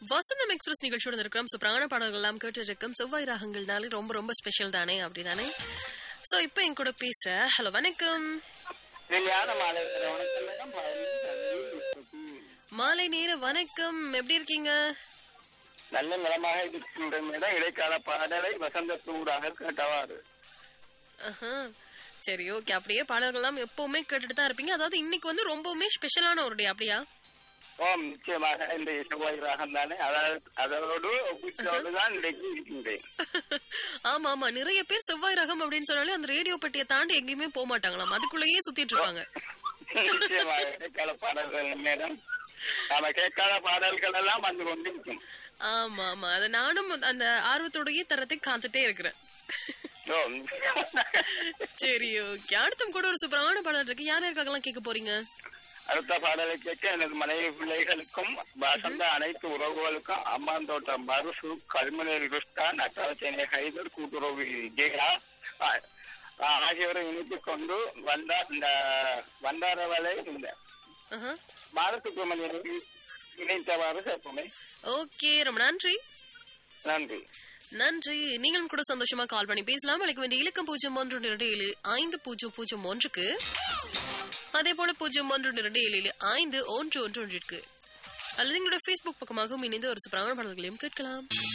வசந்தம் express நிகழ்ச்சியோட இருக்கிறோம் so பிராண பாடல்கள் எல்லாம் கேட்டு இருக்கும் செவ்வாய் ராகங்கள்னாலே ரொம்ப ரொம்ப ஸ்பெஷல் தானே அப்படிதானே ஸோ இப்போ என் கூட பேச ஹலோ வணக்கம் வெளியான மாலை வணக்கம் மேடம் பழனி தம்பி மாலை நேர வணக்கம் எப்படி இருக்கீங்க நல்ல நிலமாக இருக்கின்ற மேடம் இடைக்கால பாடலை வசந்தத்தூராக கேட்டவாறு ஆஹா. சரி ஓகே அப்படியே பாடல்கள்லாம் எப்பவுமே கேட்டுட்டு தான் இருப்பீங்க அதாவது இன்னைக்கு வந்து ரொம்பவுமே ஸ்பெஷலான ஒரு டே அப்படியா ஓம் நிச்சயமாக இந்த செவ்வாய் ராகம் தானே அதாவது அதோடு ஒப்பிட்டோடு தான் இன்றைக்கு இருக்கின்றேன் ஆமா ஆமா நிறைய பேர் செவ்வாய் ரகம் அப்படின்னு சொன்னாலே அந்த ரேடியோ பெட்டியை தாண்டி எங்கேயுமே போக மாட்டாங்களாம் அதுக்குள்ளேயே சுத்திட்டு இருப்பாங்க நிச்சயமாக இடைக்கால பாடல்கள் மேடம் நாம கேட்காத பாடல்கள் எல்லாம் வந்து கொண்டிருக்கும் ஆமா ஆமா அதை நானும் அந்த ஆர்வத்தோடயே தரத்தை காத்துட்டே இருக்கிறேன் ஓம் சரி ஓகே அடுத்தும் கூட ஒரு சூப்பரான பாடல் இருக்கு யார் யாருக்காகலாம் கேட்க போறீங்க அடுத்த பாடலை கேட்க எனது மனைவி பிள்ளைகளுக்கும் வசந்த அனைத்து உறவுகளுக்கும் அம்மாந்தோட்டம் மருசு கல்முனையில் ருஷ்டா நட்டாச்சேனை ஹைதர் கூட்டுறவு ஜெயா ஆ- ஆ- ஆகியோரை இணைத்துக் கொண்டு வந்த இந்த வந்தாரவளை இந்த ஆஹா. பாரத்துக்குமணி இணைத்தவாறு சேர்ப்போமே ஓகே ரொம்ப நன்றி நன்றி நன்றி நீங்களும் கூட சந்தோஷமா கால் பண்ணி பேசலாம் அழைக்க வேண்டிய இலக்கம் பூஜ்ஜியம் ஒன்று இரண்டு ஏழு ஐந்து பூஜ்ஜியம் பூஜ்ஜியம் ஒன்றுக்கு அதே போல பூஜ்ஜியம் ஒன்று இரண்டு ஏழு ஏழு ஐந்து ஒன்று ஒன்று ஒன்றிற்கு அல்லது எங்களோட ஃபேஸ்புக் பக்கமாகவும் இணைந்து ஒரு சூப்பரான பாடல்களையும் கேட்கலாம்